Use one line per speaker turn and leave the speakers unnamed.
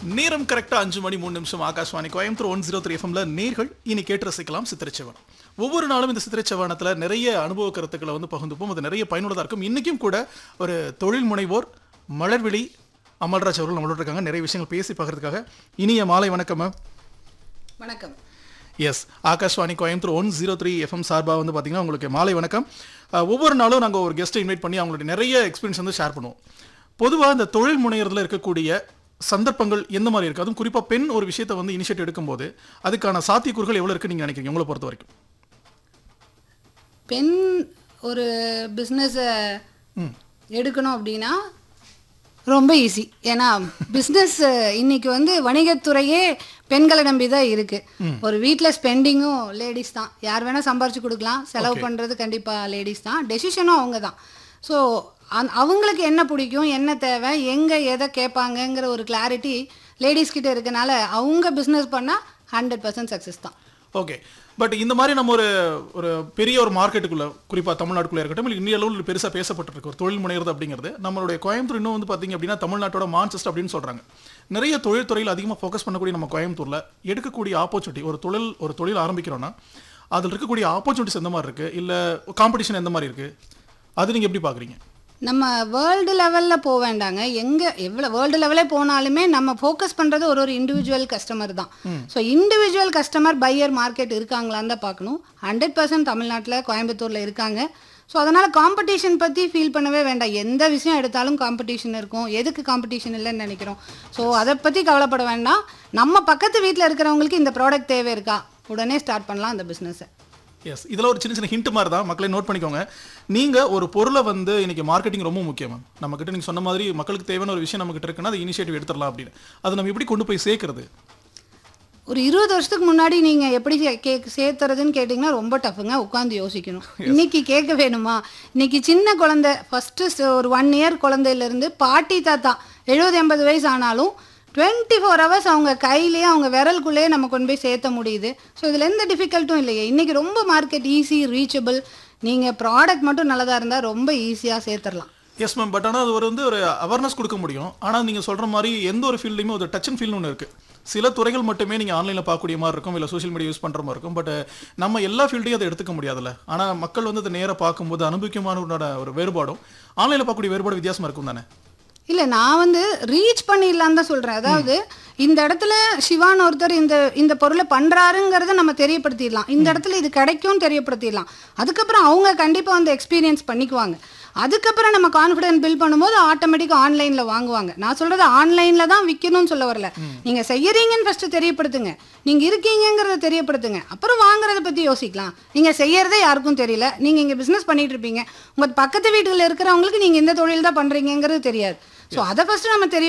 நேரம் கரெக்டா அஞ்சு மணி மூணு நிமிஷம் Akashvani Coimbatore one zero three எஃப்எம்ல நேர்கள் இனி கேட்டு ரசிக்கலாம் சித்திரைச்சவனம் ஒவ்வொரு நாளும் இந்த சித்திரைச்சவனத்துல நிறைய அனுபவ கருத்துக்களை வந்து பகிர்ந்துப்போம் அது நிறைய பயனுள்ளதா இருக்கும் இன்னைக்கும் கூட ஒரு தொழில் முனைவோர் மலர்விழி அமல்ராஜ் அவர்கள் நம்மளோட இருக்காங்க நிறைய விஷயங்கள் பேசி பகிர்றதுக்காக இனிய மாலை வணக்கம் மேம்
வணக்கம்
yes Akashvani Coimbatore one zero three FM சார்பாக வந்து பார்த்தீங்கன்னா உங்களுக்கு மாலை வணக்கம் அஹ், ஒவ்வொரு நாளும் நாங்கள் ஒரு கெஸ்ட்டை இன்வைட் பண்ணி அவங்களுடைய நிறைய எக்ஸ்பீரியன்ஸ் வந்து ஷேர் பண்ணுவோம் பொதுவாக இந்த தொழில் முனையறதுல இருக்கக்கூடிய சந்தர்ப்பங்கள் எந்த மாதிரி இருக்கு அதுவும் குறிப்பாக பெண் ஒரு விஷயத்தை வந்து இனிஷியேட் எடுக்கும்போது அதுக்கான சாத்தியக்கூறுகள் எவ்வளோ இருக்குன்னு நீங்கள் நினைக்கிறீங்க உங்களை பொறுத்த வரைக்கும்
பெண் ஒரு பிஸ்னஸை எடுக்கணும் அப்படின்னா ரொம்ப ஈஸி ஏன்னா பிஸ்னஸ் இன்னைக்கு வந்து வணிகத்துறையே பெண்களை நம்பி தான் இருக்கு ஒரு வீட்டில் ஸ்பெண்டிங்கும் லேடிஸ் தான் யார் வேணால் சம்பாரிச்சு கொடுக்கலாம் செலவு பண்ணுறது கண்டிப்பாக லேடிஸ் தான் டெசிஷனும் அவங்க தான் ஸோ அந் அவங்களுக்கு என்ன பிடிக்கும் என்ன தேவை எங்கே எதை கேட்பாங்கங்கிற ஒரு கிளாரிட்டி லேடிஸ் கிட்ட இருக்கனால அவங்க பிஸ்னஸ் பண்ணால் ஹண்ட்ரட் பர்சன்ட் சக்ஸஸ் தான்
ஓகே பட் இந்த மாதிரி நம்ம ஒரு ஒரு பெரிய ஒரு மார்க்கெட்டுக்குள்ள குறிப்பாக தமிழ்நாட்டுக்குள்ள இருக்கட்டும் இல்லை இந்திய அளவில் பெருசாக பேசப்பட்டிருக்கு ஒரு தொழில் முனைகிறது அப்படிங்கிறது நம்மளுடைய கோயம்புத்தூர் இன்னும் வந்து பார்த்தீங்க அப்படின்னா தமிழ்நாட்டோட மான்செஸ்டர் அப்படின்னு சொல்கிறாங்க நிறைய தொழில் துறையில் அதிகமாக ஃபோக்கஸ் பண்ணக்கூடிய நம்ம கோயம்புத்தூரில் எடுக்கக்கூடிய ஆப்பர்ச்சுனிட்டி ஒரு தொழில் ஒரு தொழில் ஆரம்பிக்கிறோன்னா அதில் இருக்கக்கூடிய ஆப்பர்ச்சுனிட்டிஸ் எந்த மாதிரி இருக்குது இல்லை காம்படிஷன் எந்த மாதிரி இருக்குது அது நீங்கள் எப்படி பார்க்குறீங்க
நம்ம வேர்ல்டு லெவலில் போக வேண்டாங்க எங்கே எவ்வளோ வேர்ல்டு லெவலே போனாலுமே நம்ம ஃபோக்கஸ் பண்ணுறது ஒரு ஒரு இண்டிவிஜுவல் கஸ்டமர் தான் so individual customer buyer market இருக்காங்களான்னு தான் பார்க்கணும் ஹண்ட்ரட் பர்சன்ட் தமிழ்நாட்டில் கோயம்புத்தூரில் இருக்காங்க ஸோ அதனால் காம்படிஷன் பற்றி ஃபீல் பண்ணவே வேண்டாம் எந்த விஷயம் எடுத்தாலும் காம்படிஷன் இருக்கும் எதுக்கு காம்படிஷன் இல்லைன்னு நினைக்கிறோம் ஸோ அதை பற்றி கவலைப்பட வேண்டாம் நம்ம பக்கத்து வீட்டில் இருக்கிறவங்களுக்கு இந்த ப்ராடக்ட் தேவை இருக்கா உடனே ஸ்டார்ட் பண்ணலாம் அந்த பிஸ்னஸை
எஸ் இதில் ஒரு சின்ன சின்ன ஹிண்ட் மாதிரி தான் மக்களை நோட் பண்ணிக்கோங்க நீங்கள் ஒரு பொருளை வந்து இன்னைக்கு மார்க்கெட்டிங் ரொம்ப முக்கியம் மேம் நம்மக்கிட்ட நீங்கள் சொன்ன மாதிரி மக்களுக்கு தேவையான ஒரு விஷயம் நம்மகிட்ட இருக்குன்னா அதை இனிஷியேட்டிவ் எடுத்துடலாம் அப்படின்னு அதை நம்ம எப்படி கொண்டு போய் சேர்க்கறது
ஒரு இருபது வருஷத்துக்கு முன்னாடி நீங்க எப்படி சே- கேக் சேர்த்துறதுன்னு கேட்டிங்கன்னா ரொம்ப டஃப்புங்க உட்காந்து யோசிக்கணும் இன்னைக்கு கேட்க வேணுமா இன்னைக்கு சின்ன குழந்தை ஃபர்ஸ்ட் ஒரு ஒன் இயர் குழந்தையிலேருந்து பாட்டி தாத்தா எழுபது எண்பது வயசு ஆனாலும் டுவெண்ட்டி ஃபோர் ஹவர்ஸ் அவங்க கையிலேயே அவங்க விரலுக்குள்ளேயே நம்ம கொண்டு போய் சேர்த்த முடியுது ஸோ இதில் எந்த டிஃபிகல்ட்டும் இல்லையே இன்னைக்கு ரொம்ப மார்க்கெட் ஈஸி ரீச்சபிள் நீங்கள் ப்ராடக்ட் மட்டும் நல்லதாக இருந்தால் ரொம்ப ஈஸியாக சேர்த்துடலாம்
எஸ் மேம் பட் ஆனால் அது ஒரு வந்து ஒரு அவேர்னஸ் கொடுக்க முடியும் ஆனால் நீங்கள் சொல்கிற மாதிரி எந்த ஒரு ஃபீல்ட்லையுமே ஒரு டச் அண்ட் ஃபீல்னு ஒன்று இருக்குது சில துறைகள் மட்டுமே நீங்கள் ஆன்லைனில் பார்க்கக்கூடிய மாதிரி இருக்கும் இல்லை சோஷியல் மீடியா யூஸ் பண்ணுற மாதிரி இருக்கும் பட் நம்ம எல்லா ஃபீல்டையும் அதை எடுத்துக்க முடியாதுல்ல ஆனால் மக்கள் வந்து அதை நேராக பார்க்கும்போது அனுபவிக்குமான ஒரு வேறுபாடும் ஆன்லைனில் பார்க்கக்கூடிய வேறுபாடு வித்தியாசமாக இருக்கும் தானே
இல்லை நான் வந்து ரீச் பண்ணிடலான்னு தான் சொல்கிறேன் அதாவது இந்த இடத்துல சிவான் ஒருத்தர் இந்த இந்த பொருளை பண்ணுறாருங்கிறத நம்ம தெரியப்படுத்திடலாம் இந்த இடத்துல இது கிடைக்கும்னு தெரியப்படுத்திடலாம் அதுக்கப்புறம் அவங்க கண்டிப்பாக வந்து எக்ஸ்பீரியன்ஸ் பண்ணிக்குவாங்க அதுக்கப்புறம் நம்ம கான்ஃபிடன்ஸ் பில்ட் பண்ணும்போது ஆட்டோமேட்டிக்காக ஆன்லைனில் வாங்குவாங்க நான் சொல்கிறது ஆன்லைனில் தான் விற்கணும்னு சொல்ல வரல நீங்கள் செய்யறீங்கன்னு ஃபஸ்ட்டு தெரியப்படுத்துங்க நீங்கள் இருக்கீங்கங்கிறத தெரியப்படுத்துங்க அப்புறம் வாங்குறத பற்றி யோசிக்கலாம் நீங்கள் செய்யறதே யாருக்கும் தெரியல நீங்கள் இங்கே பிஸ்னஸ் பண்ணிட்டு இருப்பீங்க உங்கள் பக்கத்து வீட்டில் இருக்கிறவங்களுக்கு நீங்கள் இந்த தொழில் தான் பண்ணுறீங்கிறது தெரியாது ஸோ அதை ஃபஸ்ட்டு நம்ம தெரிய